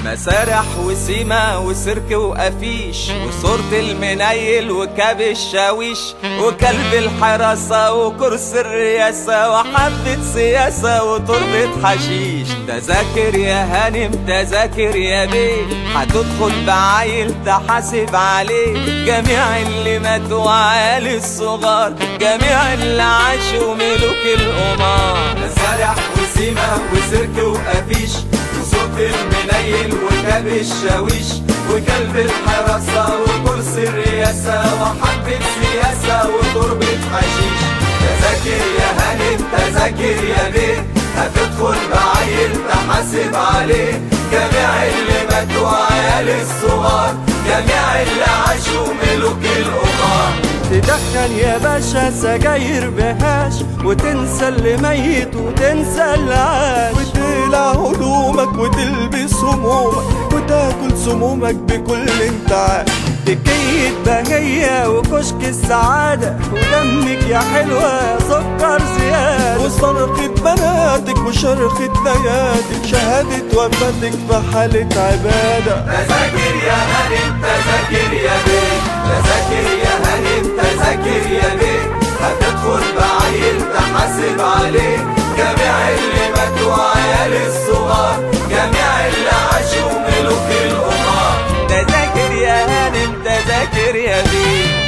مسارح وسيمة وسيرك وقفيش وصورة المنيل وكاب الشاويش وكلب الحراسة وكرسي الرئاسة وحبة سياسة وتربة حشيش تذاكر يا هانم تذاكر يا بيه هتدخل بعيل تحاسب عليه جميع اللي ماتوا وعيال الصغار جميع اللي عاشوا ملوك القمار مسارح وسيمة وسيرك وقفيش وصوت المنيل وكاب الشاويش وكلب الحراسة وكرسي الرئاسة وحبة سياسة وتربة حشيش تذاكر يا هانم تذاكر يا بيه هتدخل بعيل تحاسب عليه جميع اللي ماتوا عيال الصغار جميع اللي عاشوا ملوك القمار تدخن يا باشا سجاير بهاش وتنسى اللي ميت وتنسى اللي عاش وتقلع هدومك وتلبس همومك وتاكل سمومك بكل انتعاش تكية بهية وكشك السعادة ودمك يا حلوة سكر زيادة وصرخة بناتك وشرخة نياتك شهادة وفاتك في حالة عبادة تذاكر يا هانم تذاكر يا بيه تذاكر يا هانم تذاكر يا بيه هتدخل بعيل تحاسب عليه جميع اللي ماتوا عيال الصغار جميع اللي عاشوا ملوك القمار تذاكر يا هانم تذاكر يا بيه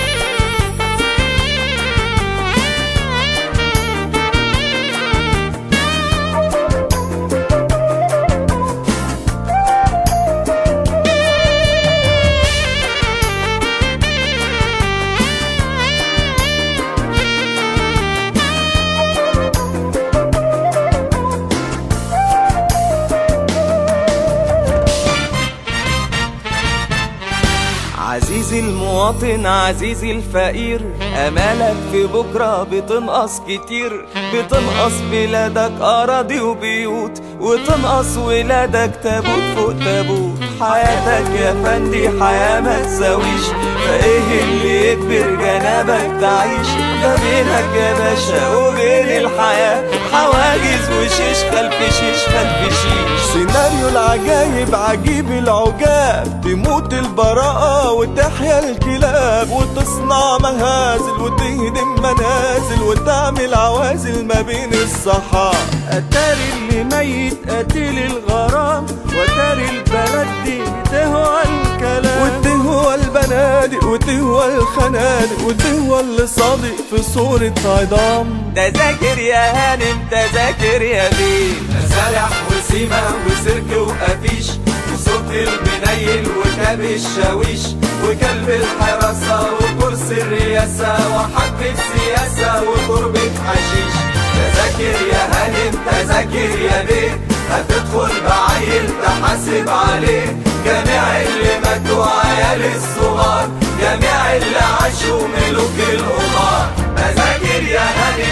عزيزي المواطن عزيزي الفقير امالك في بكره بتنقص كتير بتنقص بلادك اراضي وبيوت وتنقص ولادك تابوت فوق تابوت حياتك يا فندي حياه ما تساويش فايه اللي يجبر جنابك تعيش ده بينك يا باشا وبين الحياه حواجز وشيش خلف شيش خلف شيش سيناريو العجايب عجيب العجاب تموت البراءة وتحيا الكلاب وتصنع مهازل وتهدم منازل وتعمل عوازل ما بين الصحاب أتاري اللي ميت قتيل الغرام وتاري البلد دي تهوى الكلام وتهوى البنادق وتهوى الخنادق وتهوى اللي صادق في صورة عظام تذاكر يا هانم تذاكر يا بيه مسارح وسيمة وسيرك وقفيش وصوت المنيل وكاب الشاويش وكلب الحراسة وكرسي الرئاسة وحبة سياسة وتربة حشيش تذاكر يا هانم تذاكر يا بيه هتدخل بعيل تحاسب عليه جميع اللي ماتوا عيال الصغار جميع اللي عاشوا ملوك القمار تذاكر يا هانم